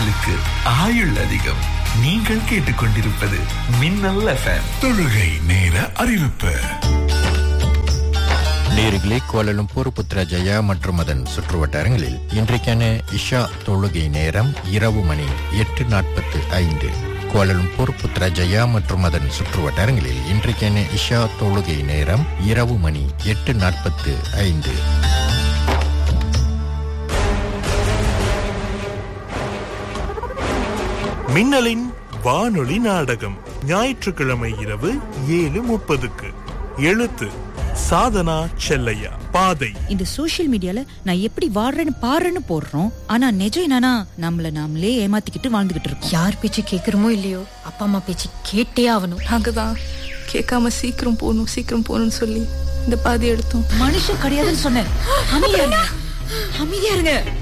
உங்களுக்கு ஆயுள் அதிகம் நீங்கள் கேட்டுக்கொண்டிருப்பது மின்னல் எஃப்எம் தொழுகை நேர அறிவிப்பு நேர்களே கோலலும்பூர் புத்ரஜயா மற்றும் அதன் சுற்றுவட்டாரங்களில் இன்றைக்கான இஷா தொழுகை நேரம் இரவு மணி எட்டு நாற்பத்து ஐந்து கோலலும்பூர் புத்ரஜயா மற்றும் அதன் சுற்றுவட்டாரங்களில் இன்றைக்கான இஷா தொழுகை நேரம் இரவு மணி எட்டு நாற்பத்து ஐந்து மின்னலின் வானொலி நாடகம் ஞாயிற்றுக்கிழமை இரவு ஏழு முப்பதுக்கு எழுத்து சாதனா செல்லையா பாதை இந்த சோஷியல் மீடியால நான் எப்படி வாழ்றேன்னு பாடுறேன்னு போடுறோம் ஆனா நிஜம் என்னன்னா நம்மள நாமளே ஏமாத்திக்கிட்டு வாழ்ந்துகிட்டு இருக்கோம் யார் பேச்சு கேக்குறோமோ இல்லையோ அப்பா அம்மா பேச்சு கேட்டே ஆகணும் நாங்க தான் கேட்காம சீக்கிரம் போகணும் சீக்கிரம் போகணும்னு சொல்லி இந்த பாதி எடுத்தோம் மனுஷன் கிடையாதுன்னு சொன்னேன் அமைதியா இருங்க அமைதியா இருங்க